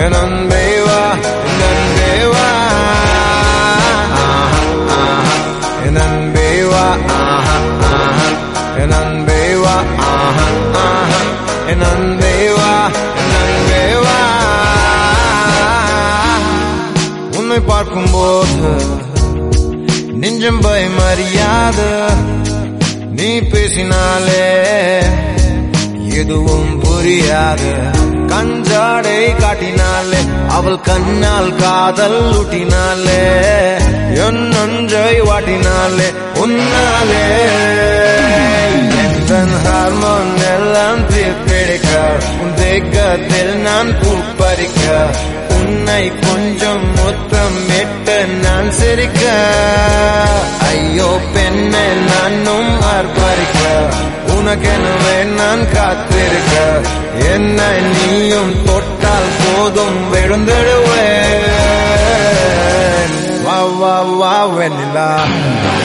என் அன்பே வா என் அன்பே வா என் அன்பே வா என் அன்பே வா என் அன்பே வா என் அன்பே வா உன்னை பார்க்கும்போது நெஞ்சம் பயமறியாது நீ பேசினாலே எதுவும் புரியாது கஞ்சாடை காட்டினாலே அவள் கண்ணால் காதல் ஊட்டினாலே என் நஞ்சை வாட்டினாலே உன்னாலே எந்த ஹார்மோன் எல்லாம் தீர்ப்பிடிக்க உன் தேக்கத்தில் நான் பூப்பறிக்க உன்னை கொஞ்சம் முத்தம் இட்டு நான் சிரிக்க ஐயோ பெண்ணை நானும் அர்ப்பரிக்க உனக்கெனவே நான் காத்திருக்க என்னை நீயும் தொட்டால் போதும் விழுந்துடுவேன் வா வா வா வெண்ணிலா